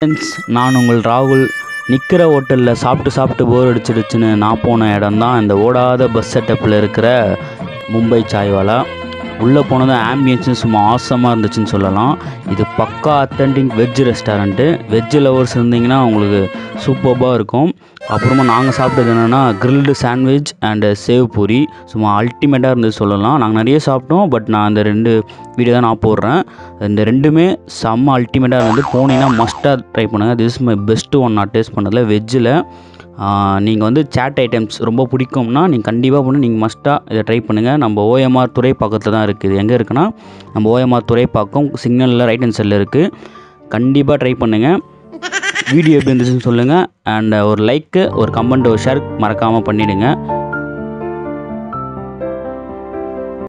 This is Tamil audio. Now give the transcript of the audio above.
ஃப்ரெண்ட்ஸ் நான் உங்கள் ராகுல் நிற்கிற ஹோட்டலில் சாப்பிட்டு சாப்பிட்டு போர் அடிச்சிடுச்சுன்னு நான் போன இடம் தான் இந்த ஓடாத பஸ் செட்டப்பில் இருக்கிற மும்பை சாய்வாலா உள்ளே போனதும் ஆம்பியன்ஸும் சும்மா ஆசமாக இருந்துச்சுன்னு சொல்லலாம் இது பக்கா authentic veg restaurant veg lovers இருந்தீங்கன்னா உங்களுக்கு சூப்பர்பாக இருக்கும் அப்புறமா நாங்கள் சாப்பிட்டது என்னென்னா grilled sandwich and sev puri சும்மா அல்டிமேட்டாக இருந்தது சொல்லலாம் நாங்கள் நிறைய சாப்பிட்டோம் பட் நான் அந்த ரெண்டு வீடியோ தான் நான் போடுறேன் இந்த ரெண்டுமே செம்ம அல்டிமேட்டாக இருந்தது போனீங்கன்னா மஸ்ட்டாக ட்ரை பண்ணுங்கள் திஸ் மை பெஸ்ட்டு ஒன் நான் டேஸ்ட் பண்ணதில் வெஜ்ஜில் நீங்கள் வந்து சேட் ஐட்டம்ஸ் ரொம்ப பிடிக்கும்னா நீங்கள் கண்டிப்பாக பண்ணி நீங்கள் மஸ்ட்டாக இதை ட்ரை பண்ணுங்கள் நம்ம ஓஎம்ஆர் துறை பக்கத்தில் தான் இருக்குது எங்கே இருக்குன்னா நம்ம ஓஎம்ஆர் துறை பக்கம் சிக்னலில் ரைட் ஹேண்ட் சைடில் இருக்குது கண்டிப்பாக ட்ரை பண்ணுங்கள் வீடியோ எப்படி இருந்துச்சுன்னு சொல்லுங்கள் அண்ட் ஒரு லைக்கு ஒரு கமெண்ட் ஒரு ஷேர் மறக்காமல் பண்ணிவிடுங்க